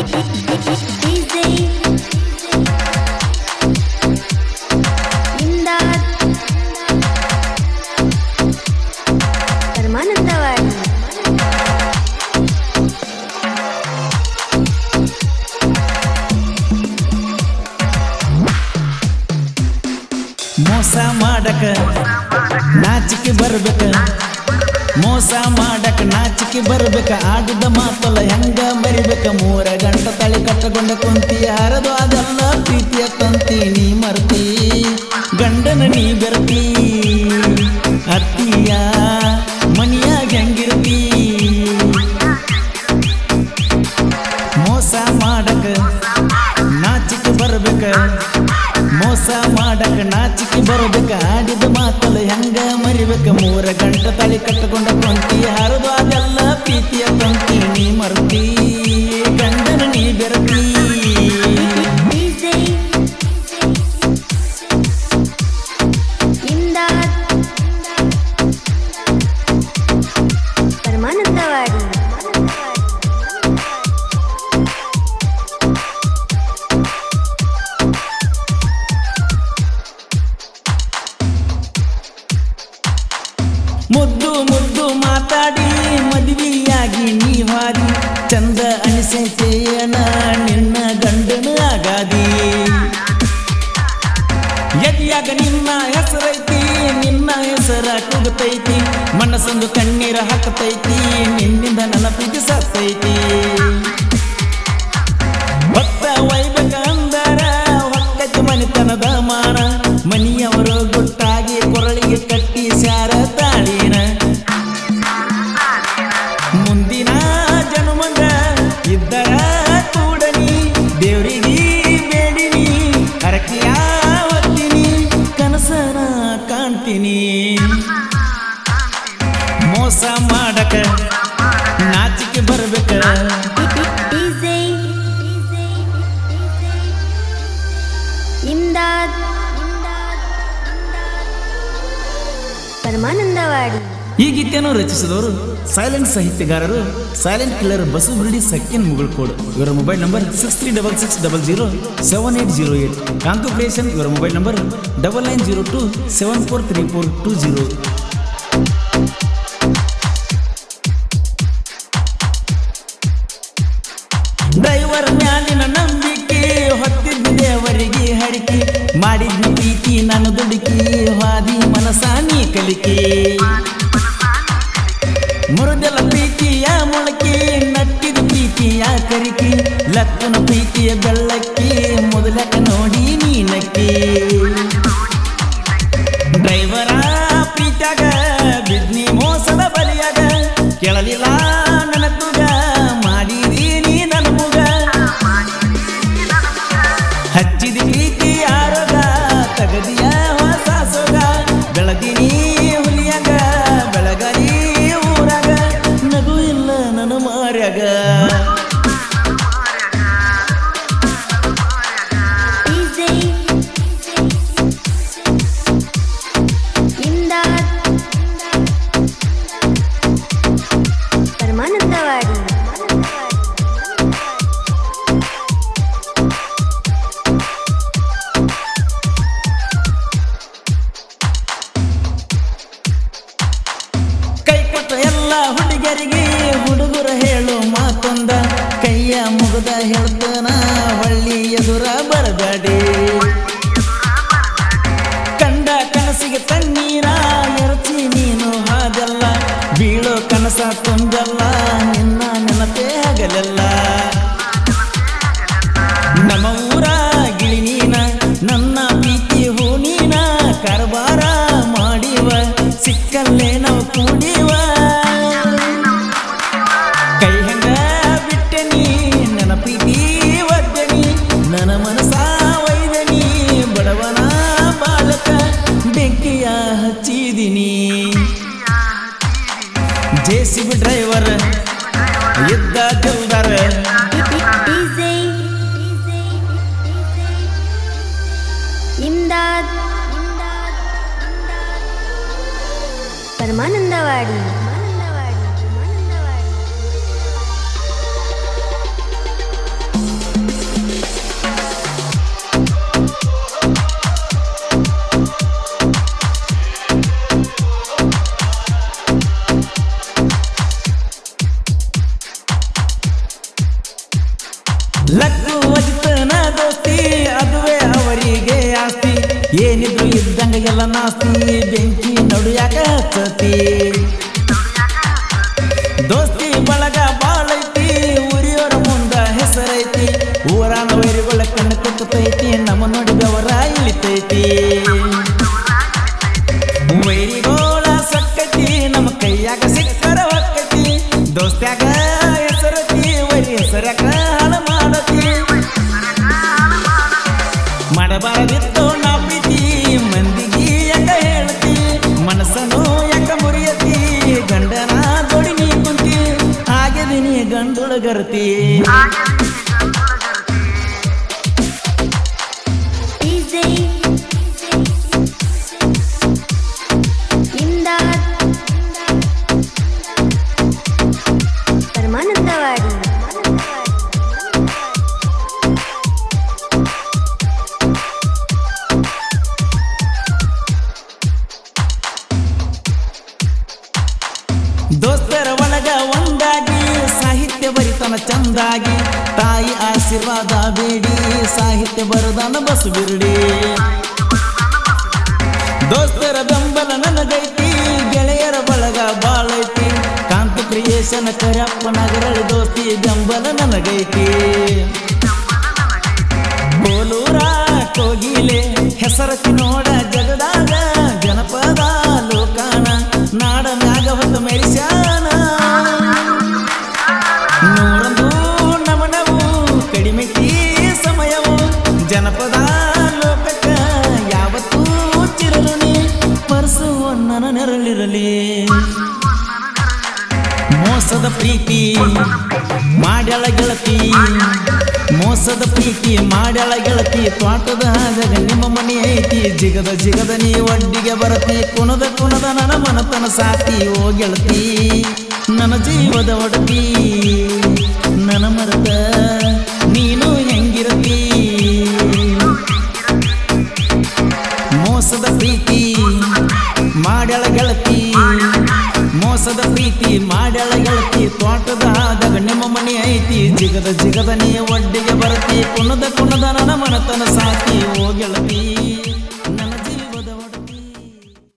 ಪರಮಾನಂದವಾಡಿ ಮೋಸ ಮಾಡಕ ನಾಚಿಕೆ ಬರ್ಬೇಕ ಮೋಸ ಮಾಡಕ ನಾಚಿಕೆ ಬರ್ಬೇಕ ಆಡಿದ ಮಾತಲ್ಲ ಹೆಂಗ ಮರಿಬೇಕ ಮೂರ ಗಂಟ ತಳಿ ಕಟ್ಟಕೊಂಡ ಕುಂತಿ ಹರದು ಅದೆಲ್ಲ ಪ್ರೀತಿಯ ತಂತಿ ನೀ ಮರ್ತಿ ಗಂಡನ ನೀ ಬೆರತಿ ಅತ್ತಿಯ ಮನಿಯಾಗ ಹೆಂಗಿರ್ತಿ ಮೋಸ ಮಾಡಕ ನಾಚಿಕೆ ಬರ್ಬೇಕ ಮೋಸ ಮಾಡಕ ನಾಚಿಕೆ ಬರ್ಬೇಕ ಆಡಿದ ಮಾತಲ್ಲ ಹೆಂಗ ಮರಿಬೇಕ ಮೂರ ಗಂಟ ತಲೆ ಕಟ್ಟಕೊಂಡ ಕೊಂತಿ ಹರಿದು ಅದೆಲ್ಲ ಪ್ರೀತಿಯ ತಂತಿ ನೀ ಮರ್ತಿ ಗಂಡನ ನೀ ಬೆರತಿ ಡಿಜೆ ಇಮ್ದಾದ್ ಪರಮಾನಂದವಾಡಿ ಮುದ್ದು ಮುದ್ದು ಮಾತಾಡಿ ಮದುವೆಯಾಗಿ ನೀ ಹಾದಿ ಚಂದ ಅನಿಸೇನ ನಿನ್ನ ಗಂಡನ ಆಗಾದಿ ಎದಿಯಾಗ ನಿನ್ನ ಹೆಸರೈತಿ ನಿನ್ನ ಹೆಸರ ಕೂಗುತ್ತೈತಿ ಮನಸ್ಸೊಂದು ಕಣ್ಣೀರ ಹಾಕತೈತಿ ನಿನ್ನಿಂದ ನನ್ನ ಪ್ರೀತಿ ಸತ್ತೈತಿ ಭಕ್ತ ವೈಭಕ ಅಂದರ ಹೊಕ್ಕತಿ ಮನಿತನದ ಮಾನ ಮನಿಯವರು ಗುಟ್ಟಾಗಿ ಕೊರಳಿಗೆ ಕಟ್ಟಿ ಸ್ಯಾರ ತಾಳಿನ ಮುಂದಿನ ಜನ್ಮದ ಇದ್ದರ ಕೂಡನಿ ದೇವರಿಗೆ ಬೇಡಿನಿ ಹರಕೆಯ ಹೊತ್ತೀನಿ ಕನಸನ ಕಾಣ್ತೀನಿ ಮೋಸ ಮಾಡಕ ನಾಚಿಕೆ ಬರ್ಬೇಕ ಡಿಜೆ ಇಮ್ದಾದ್ ಪರಮಾನಂದವಾಡಿ ಈ ಗೀತೆಯನ್ನು ರಚಿಸಿದವರು ಸೈಲೆಂಟ್ ಸಾಹಿತ್ಯಗಾರರು silent killer Basu Bildi second Mugalkhod ಇವರ mobile number six three double six double zero seven eight zero eight ಕಾಂಗ್ರೇಷನ್ ಇವರ mobile number double nine zero two seven four three four two zero driver ಮ್ಯಾಲಿನ ನಂಬಿಕೆ ಹೊತ್ತಿದ್ದ ದೇವರಿಗೆ ಹರಿಕೆ ಮಾಡಿದ್ನ ಪ್ರೀತಿ ನಾನು ದುಡುಕಿ ಹಾದಿ ಮನಸ ನೀ ಕಲಿಕೆ ಮುರಿದೆಲ್ಲ ಪ್ರೀತಿಯ ಮೊಳಕೆ ನಟ್ಟಿದ ಪ್ರೀತಿಯ ಕರಿಕೆ ಲಕ್ಕನ ಪ್ರೀತಿಯ ಬೆಳ್ಳಕ್ಕಿ ಮೊದಲಕ ನೋಡಿ ನೀನಕ್ಕಿ ಡ್ರೈವರ ಪ್ರೀತ್ಯಾಗ ಬಿದ್ನಿ ಮೋಸದ ಬಲಿಯಾಗ ಕೇಳಲಿಲ್ಲ ನನ್ನ ತುಗ ಮಾಡಿದಿ ನೀ ನನ್ನ ಮುಗ ಹಚ್ಚಿದ ಪ್ರೀತಿ ಆರೋಗ ತಗದಿಯ ಹೊಸ ಸೊಗ ಬೆಳಗಿನಿ ಹುಲಿಯಾಗ ಬೆಳಗರಿ ಊರಾಗ ನಗು ಇಲ್ಲ ನನ್ನ ಮಾರ್ಯಾಗ ಡಿಜೆ ಇಮ್ದಾದ್ ಪರಮಾನಂದವಾಡಿ ಕೈ ಕೊಟ್ಟ ಎಲ್ಲ ಹುಡುಗರಿಗೆ ಹುಡುಗರ ಹೇಳು ಮಾತೊಂದ ಕೈಯ ಮುಗದ ಹೇಳ್ತಾನ ಹೊಳ್ಳಿ ಎದುರ ಬರಬೇಡಿ ಕಂಡ ಕನಸಿಗೆ ತಣ್ಣೀರ ಎರಚಿ ನೀನು ಹಾದಲ್ಲ ಬೀಳೋ ಕನಸ ತುಂಬಲ್ಲ ನಿನ್ನ ನೆನಪೇ ಆಗಲೆಲ್ಲ ನಮ್ಮ ಊರ ಗಿಳಿ ನೀನ ನನ್ನ ಪ್ರೀತಿ ಹೂ ನೀನ ಕಾರ್ಬಾರ ಮಾಡಿವ ಸಿಕ್ಕಲ್ಲೇ ನಾವು ಕೂಡಿವ ಕೈ ಹೆಂಗ ಬಿಟ್ಟೆನಿ ನನ್ನ ಪ್ರೀತಿ ಒದ್ದನಿ ನನ್ನ ಮನಸ ಒಯ್ದನಿ ಬಡವನ ಬಾಲಕ ಬೆಂಕಿಯ ಹಚ್ಚಿದಿನಿ ಜೆ ಸಿ ಬಿ ಡ್ರೈವರ್ ಇದ್ದ ಜಲ್ದಾರ ಲಕ್ಕು ವಜಿತನ ದೋಸ್ತಿ ಅದುವೇ ಅವರಿಗೆ ಆಸ್ತಿ ಏನಿದ್ರು ಇದ್ದಂಗ ಎಲ್ಲ ನಾಸ್ತಿ ಬೆಂಕಿ ನಡುಯಾಕ ಹಚ್ಚತಿ ದೋಸ್ತಿ ಬಳಗ ಬಾಳೈತಿ ಊರಿಯೋರ ಮುಂದ ಹೆಸರೈತಿ ಊರಾನ ವೈರಿಗಳ ಕಣ್ಣು ಕುತ್ತೈತಿ ನಮ್ಮ ನೋಡಿ ಬೆವರ ಇಳಿತೈತಿ ವೈರಿಗೋಳ ಸಕ್ಕತಿ ನಮ್ಮ ಕೈಯಾಗ ಸಿಕ್ಕರ ಹೊಕ್ಕತಿ ದೋಸ್ತ್ಯಾಗ ಹೆಸರತಿ ವೈರಿ ಹೆಸರ್ಯಾಕ ಹಾಳ ಮಾಡತಿ ಮಾಡಬಾರದಿತ್ತು ನಾ ಪ್ರೀತಿ ಮಂದಿಗೆ ಯಾಕ ಹೇಳ್ತಿ ಮನಸ್ಸನ್ನು ಯಾಕ ಮುರಿಯತಿ ಗಂಡನ ಜೋಡಿ ನೀ ಕುಂತಿ ಹಾಗೆದಿ ನೀ ಗಂಡುಳಗರ್ತಿ DJ ಇಮ್ದಾದ್ ಪರಮಾನಂದವಾಡಿ ದೋಸ್ತರ ಒಳಗ ಒಂದಾಗಿ ಸಾಹಿತ್ಯ ಬರಿತನ ಚಂದಾಗಿ ತಾಯಿ ಆಶೀರ್ವಾದ ಬೇಡಿ ಸಾಹಿತ್ಯ ಬರದನ ಬಸ್ ಬಿರುಡಿ ದೋಸ್ತರ ಬೆಂಬಲ ನನಗೈತಿ ಗೆಳೆಯರ ಬಳಗ ಬಾಳೈತಿ ಕಾಂತ ಕ್ರಿಯೇಷನ್ ಕರಪ್ಪ ನಗರಳಿ ದೋಸ್ತಿ ಬೆಂಬಲ ನನಗೈತಿ ಕೋಲೂರ ಕೋಗಿಲೆ ಹೆಸರತಿ ನೋಡ ಜಗದಾಗ ಜನಪದ ಲೋಕಾನ ನಾಡ ಮ್ಯಾಗ ಹೊತ್ತು ಮೆರಿಸ್ಯಾನ ನೂರೊಂದು ನಮನವು ಕಡಿಮೆತಿ ಸಮಯವು ಜನಪದ ಲೋಕಕ್ಕ ಯಾವತ್ತೂ ಚಿರಲು ನೀ ಪರ್ಸು ನನ್ನ ನೆರಳಿರಲಿ ಮೋಸದ ಪ್ರೀತಿ ಮಾಡ್ಯಾಳ ಗೆಳತಿ ಮೋಸದ ಪ್ರೀತಿ ಮಾಡ್ಯಾಳ ಗೆಳತಿ ತೋಟದ ಹಾದಾಗ ನಿಮ್ಮ ಮನೆ ಐತಿ ಜಿಗದ ಜಿಗದ ನೀ ಒಡ್ಡಿಗೆ ಬರತಿ ಕುಣದ ಕುಣದ ನನ್ನ ಮನತನ ಸಾತಿ ಓ ಗೆಳತಿ ನನ್ನ ಜೀವದ ಒಡತಿ ನನ್ನ ಮರತ ನೀನು ಹೆಂಗಿರತಿ ಮೋಸದ ಪ್ರೀತಿ ಮಾಡ್ಯಾಳ ಗೆಳತಿ ಮೋಸದ ಪ್ರೀತಿ ಮಾಡ್ಯಾಳ ಗೆಳತಿ ತೋಟದ ಆದಾಗ ನಿಮ್ಮ ಮನೆ ಐತಿ ಜಿಗದ ಜಿಗದ ನೀ ಒಡ್ಡಿಗೆ ಬರತಿ ಕುಣದ ಕುಣದ ನನ್ನ ಮನತನ ಸಾಕಿ ಓ ಗೆಳತಿ